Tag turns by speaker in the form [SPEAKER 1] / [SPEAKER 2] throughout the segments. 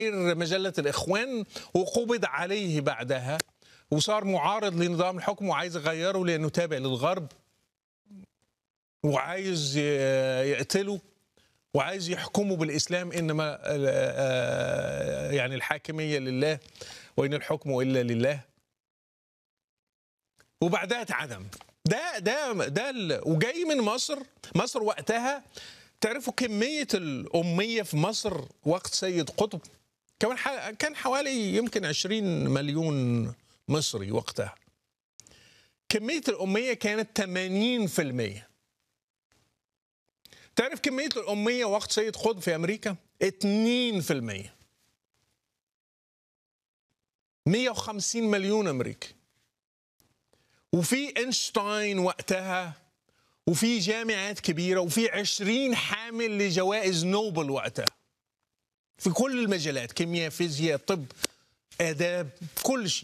[SPEAKER 1] مجلة الإخوان وقبض عليه بعدها وصار معارض لنظام الحكم وعايز يغيره لأنه تابع للغرب وعايز يقتله وعايز يحكمه بالإسلام إنما يعني الحاكمية لله وإن الحكم إلا لله وبعدها اتعدم ده ده ده ال- وجاي من مصر مصر وقتها تعرفوا كمية الأمية في مصر وقت سيد قطب كمان ح- كان حوالي يمكن 20 مليون مصري وقتها كمية الأمية كانت 80% تعرف كمية الأمية وقت سيد قطب في أمريكا 2% 150 مليون أمريكي وفي اينشتاين وقتها وفي جامعات كبيرة وفي عشرين حامل لجوائز نوبل وقتها في كل المجالات كيمياء فيزياء طب آداب كل شيء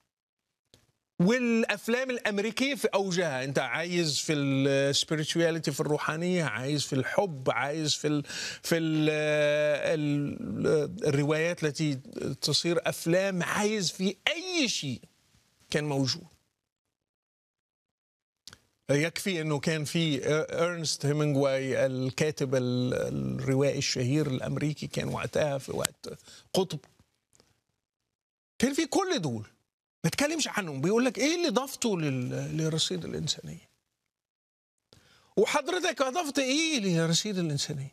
[SPEAKER 1] والافلام الامريكيه في اوجها انت عايز في السبirituality في الروحانيه عايز في الحب عايز في ال في ال ال الروايات التي تصير افلام عايز في اي شيء كان موجود يكفي انه كان في ارنست هيمنجواي الكاتب ال- الروائي الشهير الامريكي كان وقتها في وقت قطب كان في كل دول ما تكلمش عنهم بيقول لك ايه اللي ضفته لل- لرصيد الانسانيه وحضرتك اضفت ايه لرصيد الانسانيه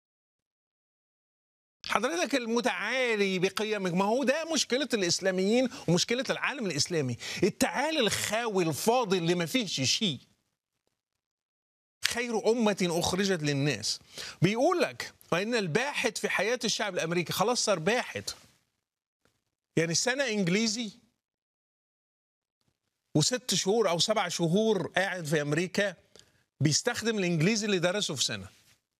[SPEAKER 1] حضرتك المتعالي بقيمك ما هو ده مشكله الاسلاميين ومشكله العالم الاسلامي التعالي الخاوي الفاضي اللي ما فيهش شيء خير أمة أخرجت للناس بيقول لك وإن الباحث في حياة الشعب الأمريكي خلاص صار باحث يعني سنة إنجليزي وست شهور أو سبع شهور قاعد في أمريكا بيستخدم الإنجليزي اللي درسه في سنة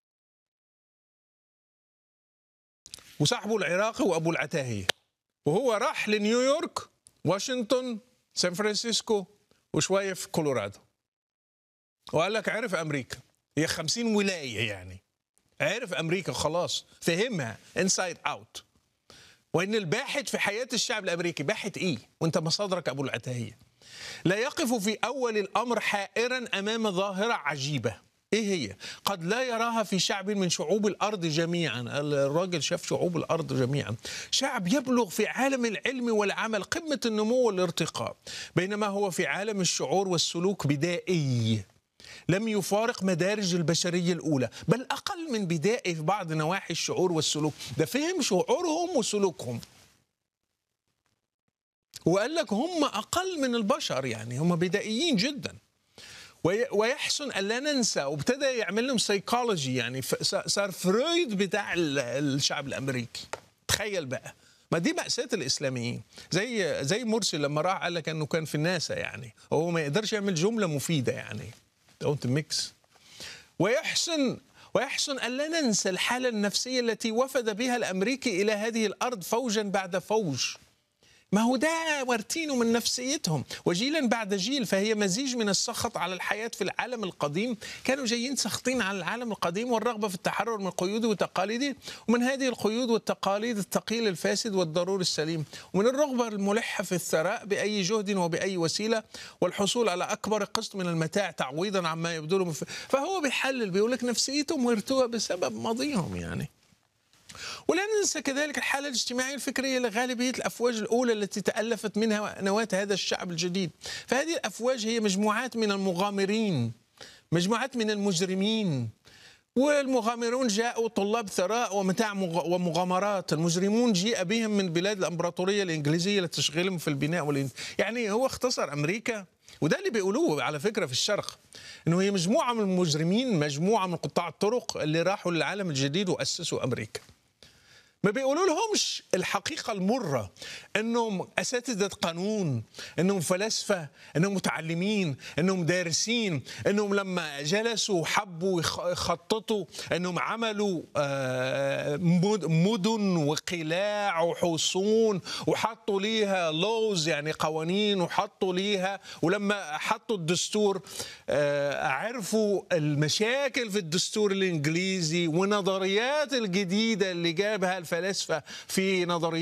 [SPEAKER 1] وصاحبه العراقي وأبو العتاهية وهو راح لنيويورك واشنطن سان فرانسيسكو وشوية في كولورادو وقال لك عرف امريكا هي 50 ولايه يعني عرف امريكا خلاص فهمها انسايد اوت وان الباحث في حياه الشعب الامريكي باحث ايه وانت مصادرك ابو العتاهيه لا يقف في اول الامر حائرا امام ظاهره عجيبه ايه هي قد لا يراها في شعب من شعوب الارض جميعا الراجل شاف شعوب الارض جميعا شعب يبلغ في عالم العلم والعمل قمه النمو والارتقاء بينما هو في عالم الشعور والسلوك بدائي لم يفارق مدارج البشرية الأولى بل أقل من بدائه في بعض نواحي الشعور والسلوك ده فهم شعورهم وسلوكهم وقال لك هم أقل من البشر يعني هم بدائيين جدا وي- ويحسن ألا ننسى وابتدى يعمل لهم سيكولوجي يعني ف- صار- صار فرويد بتاع ال- الشعب الأمريكي تخيل بقى ما دي مأساة الإسلاميين زي زي مرسي لما راح قال لك أنه كان في الناسا يعني هو ما يقدرش يعمل جملة مفيدة يعني دونت ميكس ويحسن ويحسن ألا ننسى الحالة النفسية التي وفد بها الأمريكي إلى هذه الأرض فوجا بعد فوج ما هو ده وارتينه من نفسيتهم وجيلا بعد جيل فهي مزيج من السخط على الحياة في العالم القديم كانوا جايين ساخطين على العالم القديم والرغبة في التحرر من قيوده وتقاليده ومن هذه القيود والتقاليد الثقيل الفاسد والضروري السليم ومن الرغبة الملحة في الثراء بأي جهد وبأي وسيلة والحصول على أكبر قسط من المتاع تعويضا عما يبدو لهم فهو بيحلل بيقول لك نفسيتهم مرتوى بسبب ماضيهم يعني ولا ننسى كذلك الحالة الاجتماعية الفكرية لغالبية الأفواج الأولى التي تألفت منها نواة هذا الشعب الجديد فهذه الأفواج هي مجموعات من المغامرين مجموعات من المجرمين والمغامرون جاءوا طلاب ثراء ومتاع مغ- ومغامرات المجرمون جيء بهم من بلاد الإمبراطورية الإنجليزية لتشغيلهم في البناء والإن... يعني هو اختصر أمريكا وده اللي بيقولوه على فكرة في الشرق انه هي مجموعة من المجرمين مجموعة من قطاع الطرق اللي راحوا للعالم الجديد وأسسوا أمريكا ما بيقولوا لهمش الحقيقة المرة انهم اساتذة قانون انهم فلاسفة انهم متعلمين انهم دارسين انهم لما جلسوا وحبوا يخ- يخططوا انهم عملوا آه، مد- مدن وقلاع وحصون وحطوا ليها لوز يعني قوانين وحطوا ليها ولما حطوا الدستور آه، عرفوا المشاكل في الدستور الانجليزي ونظريات الجديدة اللي جابها الفلسفة الفلاسفه في نظريات